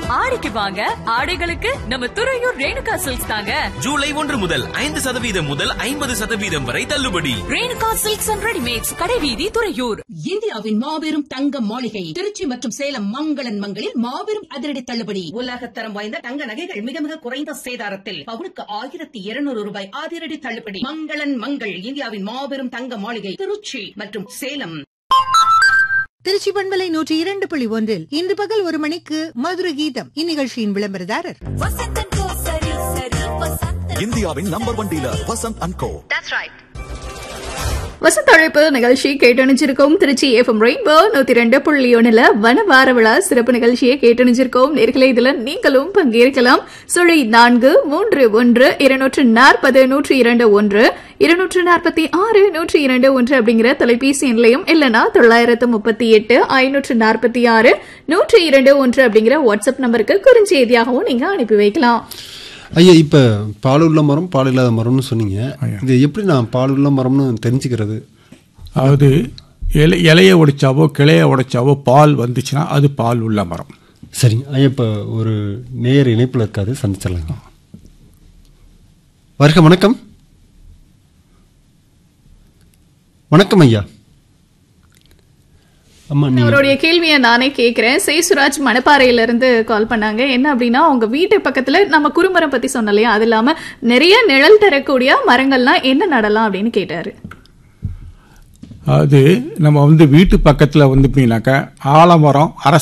ஆடிக்கு வாங்க ஆடைகளுக்கு நம்ம துறையூர் ரேணுகா சில்க்ஸ் தாங்க ஜூலை ஒன்று முதல் ஐந்து சதவீதம் முதல் ஐம்பது சதவீதம் வரை தள்ளுபடி ரேணுகா சில்க்ஸ் அண்ட் ரெடிமேட்ஸ் கடைவீதி துறையூர் இந்தியாவின் மாபெரும் தங்க மாளிகை திருச்சி மற்றும் சேலம் மங்களன் மங்களில் மாபெரும் அதிரடி தள்ளுபடி உலகத்தரம் வாய்ந்த தங்க நகைகள் மிக மிக குறைந்த சேதாரத்தில் பவுனுக்கு ஆயிரத்தி இருநூறு ரூபாய் அதிரடி தள்ளுபடி மங்களன் மங்கள் இந்தியாவின் மாபெரும் தங்க மாளிகை திருச்சி மற்றும் சேலம் திருச்சி பண்பலை நூற்றி இரண்டு புள்ளி ஒன்றில் இன்று பகல் ஒரு மணிக்கு மதுர கீதம் இந்நிகழ்ச்சியின் விளம்பரதாரர் இந்தியாவின் number one dealer Vasanth and co வசத்தழைப்பு நிகழ்ச்சி கேட்டணிச்சிருக்கோம் திருச்சி எஃப்எம் ரெயின்போ நூத்தி ரெண்டு புள்ளி ஒண்ணுல வன வார விழா சிறப்பு நிகழ்ச்சியை கேட்டணிச்சிருக்கோம் நேர்களை இதுல நீங்களும் பங்கேற்கலாம் சுழி நான்கு மூன்று ஒன்று இருநூற்று நாற்பது நூற்றி இரண்டு ஒன்று இருநூற்று நாற்பத்தி ஆறு நூற்றி இரண்டு ஒன்று அப்படிங்கிற தொலைபேசி எண்லையும் இல்லனா தொள்ளாயிரத்து முப்பத்தி எட்டு ஐநூற்று நாற்பத்தி ஆறு நூற்றி இரண்டு ஒன்று அப்படிங்கிற வாட்ஸ்அப் நம்பருக்கு குறுஞ்செய்தியாகவும் நீங்க அனுப்பி வைக்கலாம் ஐயா இப்போ பால் உள்ள மரம் பால் இல்லாத மரம்னு சொன்னீங்க இது எப்படி நான் பால் உள்ள மரம்னு தெரிஞ்சுக்கிறது அதாவது இலை இலையை உடைச்சாவோ கிளையை உடைச்சாவோ பால் வந்துச்சுன்னா அது பால் உள்ள மரம் சரிங்க ஐயா இப்போ ஒரு நேயர் இணைப்பில் இருக்காது சந்திச்சிடலாங்க வருக வணக்கம் வணக்கம் ஐயா ஆமா நீங்க அவருடைய கேள்வியை நானே கேட்கிறேன் சேசுராஜ் மணப்பாறையில இருந்து கால் பண்ணாங்க என்ன அப்படின்னா உங்க வீட்டு பக்கத்துல நம்ம குறுமரம் பத்தி சொன்னோம் இல்லையா அது இல்லாம நிறைய நிழல் தரக்கூடிய மரங்கள்லாம் என்ன நடலாம் அப்படின்னு கேட்டாரு அது நம்ம வந்து வீட்டு பக்கத்தில் வந்து எப்படின்னாக்கா ஆலமரம் அரச